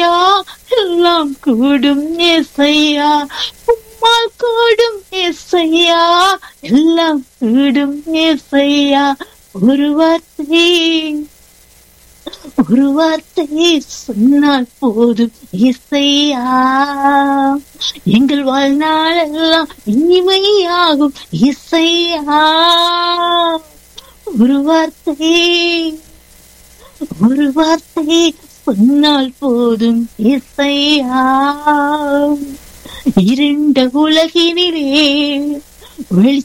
ஏசையா எல்லாம் கூடும் ஏசையா உம்மால் கூடும் ஏசையா எல்லாம் கூடும் ஏசையா ஒரு வார்த்தை ஒரு வார்த்தை சொன்னால் போதும் இசையா எங்கள் வாழ்நாள் எல்லாம் இனிமையாகும் இசையா ஒரு வார்த்தை ஒரு வார்த்தை சொன்னால் போதும் இசையா இருண்ட உலகினிலே வெளி